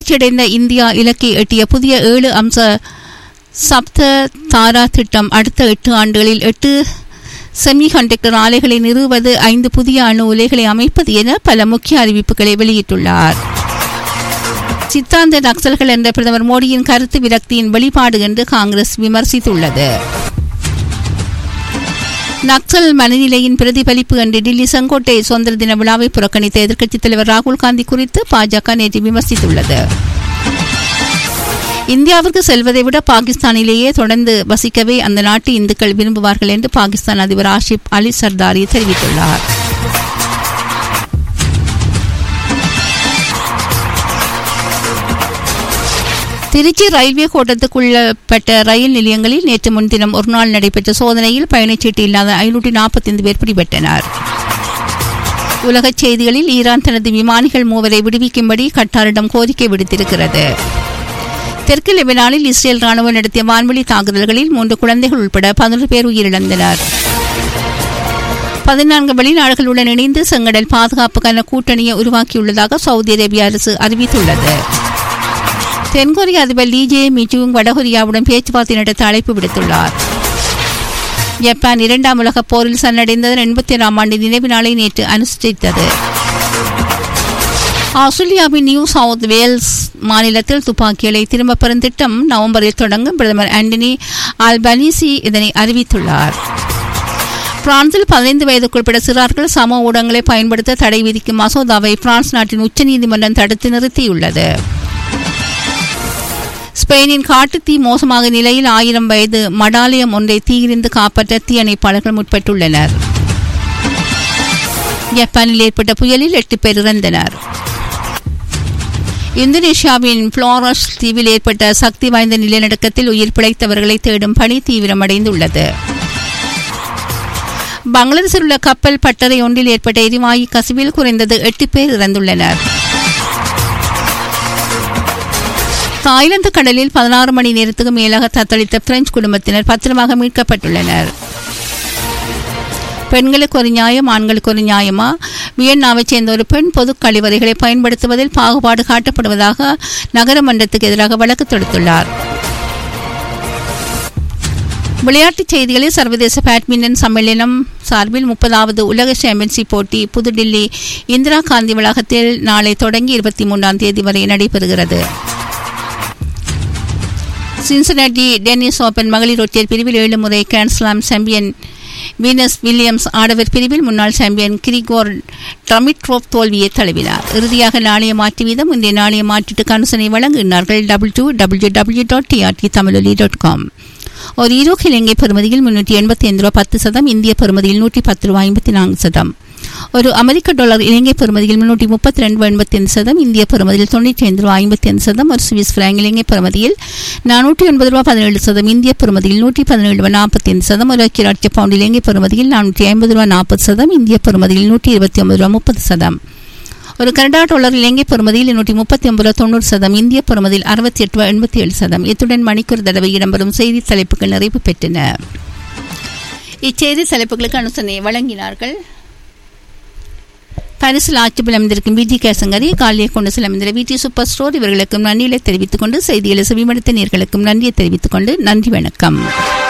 வளர்ச்சியடைந்த இந்தியா இலக்கை எட்டிய புதிய ஏழு அம்ச சப்த தாரா திட்டம் அடுத்த எட்டு ஆண்டுகளில் எட்டு செமிகண்டக்டர் ஆலைகளை நிறுவுவது ஐந்து புதிய அணு உலைகளை அமைப்பது என பல முக்கிய அறிவிப்புகளை வெளியிட்டுள்ளார் சித்தாந்த நக்சல்கள் என்ற பிரதமர் மோடியின் கருத்து விரக்தியின் வெளிப்பாடு என்று காங்கிரஸ் விமர்சித்துள்ளது நக்சல் மனநிலையின் பிரதிபலிப்பு என்று டில்லி செங்கோட்டை சுதந்திர தின விழாவை புறக்கணித்த எதிர்க்கட்சித் தலைவர் ராகுல் காந்தி குறித்து பாஜக நேற்று விமர்சித்துள்ளது இந்தியாவிற்கு செல்வதை விட பாகிஸ்தானிலேயே தொடர்ந்து வசிக்கவே அந்த நாட்டு இந்துக்கள் விரும்புவார்கள் என்று பாகிஸ்தான் அதிபர் ஆஷிப் அலி சர்தாரி தெரிவித்துள்ளார் திருச்சி ரயில்வே கோட்டத்துக்குள்ளப்பட்ட ரயில் நிலையங்களில் நேற்று முன்தினம் ஒரு நாள் நடைபெற்ற சோதனையில் பயணச்சீட்டு இல்லாத ஐநூற்றி நாற்பத்தைந்து பேர் பிடிபட்டனர் உலகச் செய்திகளில் ஈரான் தனது விமானிகள் மூவரை விடுவிக்கும்படி கட்டாரிடம் கோரிக்கை விடுத்திருக்கிறது தெற்கு லெபனானில் இஸ்ரேல் ராணுவம் நடத்திய வான்வெளி தாக்குதல்களில் மூன்று குழந்தைகள் உட்பட பதினொரு பேர் உயிரிழந்தனர் பதினான்கு வெளிநாடுகளுடன் இணைந்து செங்கடல் பாதுகாப்புக்கான கூட்டணியை உருவாக்கியுள்ளதாக சவுதி அரேபிய அரசு அறிவித்துள்ளது தென்கொரிய அதிபர் லீ ஜே மிஜுங் வடகொரியாவுடன் பேச்சுவார்த்தை நடத்த அழைப்பு விடுத்துள்ளார் ஜப்பான் இரண்டாம் உலகப் போரில் சரணடைந்ததன் எண்பத்தி ஏழாம் ஆண்டு நினைவு நாளை நேற்று அனுஷ்டித்தது ஆஸ்திரேலியாவின் நியூ சவுத் வேல்ஸ் மாநிலத்தில் துப்பாக்கிகளை திரும்பப் பெறும் திட்டம் நவம்பரில் தொடங்கும் பிரதமர் ஆண்டனி ஆல்பனீசி இதனை அறிவித்துள்ளார் பிரான்சில் பதினைந்து வயதுக்குட்பட்ட சிறார்கள் சம ஊடகங்களை பயன்படுத்த தடை விதிக்கும் மசோதாவை பிரான்ஸ் நாட்டின் உச்சநீதிமன்றம் தடுத்து நிறுத்தியுள்ளது ஸ்பெயினின் காட்டுத்தீ மோசமாக நிலையில் ஆயிரம் வயது மடாலயம் ஒன்றை தீயிலிருந்து காப்பாற்ற தீயணைப்பாளர்கள் முற்பட்டுள்ளனர் ஜப்பானில் ஏற்பட்ட புயலில் எட்டு பேர் இறந்தனர் இந்தோனேஷியாவின் புளோரஸ் தீவில் ஏற்பட்ட சக்தி வாய்ந்த நிலநடுக்கத்தில் உயிர் பிழைத்தவர்களை தேடும் பணி தீவிரமடைந்துள்ளது பங்களாதேஷில் உள்ள கப்பல் பட்டறை ஒன்றில் ஏற்பட்ட எரிவாயு கசிவில் குறைந்தது எட்டு பேர் இறந்துள்ளனர் தாய்லாந்து கடலில் பதினாறு மணி நேரத்துக்கு மேலாக தத்தளித்த பிரெஞ்சு குடும்பத்தினர் பத்திரமாக மீட்கப்பட்டுள்ளனர் பெண்களுக்கு ஒரு நியாயம் ஆண்களுக்கு ஒரு நியாயமா வியன்னாவைச் சேர்ந்த ஒரு பெண் பொது கழிவறைகளை பயன்படுத்துவதில் பாகுபாடு காட்டப்படுவதாக நகரமன்றத்துக்கு எதிராக வழக்கு தொடுத்துள்ளார் விளையாட்டுச் செய்திகளில் சர்வதேச பேட்மிண்டன் சம்மேளனம் சார்பில் முப்பதாவது உலக சாம்பியன்ஷிப் போட்டி புதுடில்லி இந்திரா காந்தி வளாகத்தில் நாளை தொடங்கி இருபத்தி மூன்றாம் தேதி வரை நடைபெறுகிறது சின்சனாட்டி டென்னிஸ் ஓபன் மகளிர் ஒற்றையர் பிரிவில் ஏழு முறை கிராண்ட்ஸ்லாம் சாம்பியன் வீனஸ் வில்லியம்ஸ் ஆடவர் பிரிவில் முன்னாள் சாம்பியன் கிரிகோர் ட்ரமிட்ரோப் தோல்வியை தழுவினார் இறுதியாக நாணய மாற்று வீதம் இன்றைய நாணய மாற்றீட்டு கனுசனை வழங்குகிறார்கள் டபுள் டூ W W dot TRT Tamiloli dot com ஒரு ஈரோ இலங்கை பெறுமதியில் முன்னூற்றி எண்பத்தி ஐந்து ரூபா பத்து சதம் இந்திய பெறுமதியில் நூற்றி பத்து ரூபாய் ஐம்பத்தி நான்கு சதம் ஒரு அமெரிக்க டாலர் இலங்கை பெறுமதியில் முன்னூற்றி முப்பத்தி ரெண்டு எண்பத்தி ஐந்து சதம் இந்திய பெறுமதியில் தொண்ணூற்றி ஐந்து ரூபாய் ஐம்பத்தி ஐந்து சதம் ஒரு சுவிஸ் பிராங்க் இலங்கை பெறுமதியில் நானூற்றி ஒன்பது ரூபாய் பதினேழு சதம் இந்திய பெறுமதியில் நூற்றி பதினேழு ரூபாய் நாற்பத்தி ஐந்து சதம் ஒரு ஐக்கிய பவுண்ட் இலங்கை பெறுமதியில் நானூற்றி ஐம்பது ரூபாய் நாற்பது சதம் இந்திய பெறுமதியில் நூற்றி இருபத்தி ஒன்பது ரூபாய் முப்பது சதம் ஒரு கனடா டாலர் இலங்கை பெறுமதியில் நூற்றி முப்பத்தி ஒன்பது ரூபா தொண்ணூறு சதம் இந்திய பெறுமதியில் அறுபத்தி எட்டு ரூபா எண்பத்தி ஏழு சதம் இத்துடன் மணிக்கூர் தடவை இடம்பெறும் செய்தி தலைப்புகள் நிறைவு பெற்றன இச்செய்தி தலைப்புகளுக்கு அனுசரணை வழங்கினார்கள் பரிசில் ஆட்சிபில் அமைந்திருக்கும் விஜி கேசங்கரி காலியை கொண்டு சில அமைந்திர விடி சூப்பர் ஸ்டோர் இவர்களுக்கும் நன்றிகளை தெரிவித்துக் கொண்டு செய்திகளை செவிமடுத்த நேர்களுக்கும் நன்றியை தெரிவித்துக் கொண்டு நன்றி வணக்கம்